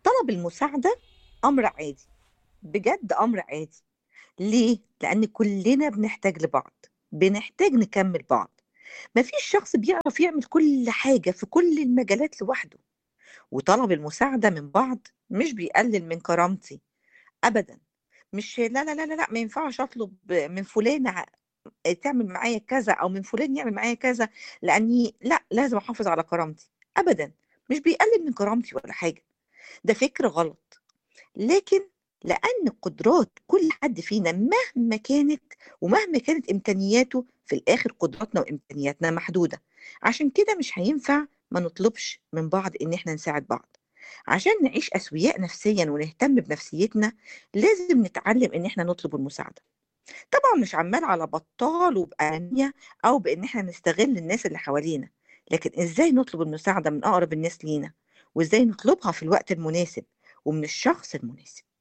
طلب المساعدة أمر عادي بجد أمر عادي ليه؟ لأن كلنا بنحتاج لبعض بنحتاج نكمل بعض مفيش شخص بيعرف يعمل كل حاجة في كل المجالات لوحده وطلب المساعدة من بعض مش بيقلل من كرامتي أبدا مش لا لا لا لا لا ما ينفعش أطلب من فلانة ع- تعمل معايا كذا أو من فلان يعمل معايا كذا لأني لا لازم أحافظ على كرامتي أبدا مش بيقلل من كرامتي ولا حاجة ده فكر غلط لكن لأن قدرات كل حد فينا مهما كانت ومهما كانت إمكانياته في الآخر قدراتنا وإمكانياتنا محدودة عشان كده مش هينفع ما نطلبش من بعض إن إحنا نساعد بعض عشان نعيش أسوياء نفسيا ونهتم بنفسيتنا لازم نتعلم إن إحنا نطلب المساعدة طبعا مش عمال على بطال وبأنانية أو بإن إحنا نستغل الناس اللي حوالينا لكن إزاي نطلب المساعدة من أقرب الناس لينا وإزاي نطلبها في الوقت المناسب ومن الشخص المناسب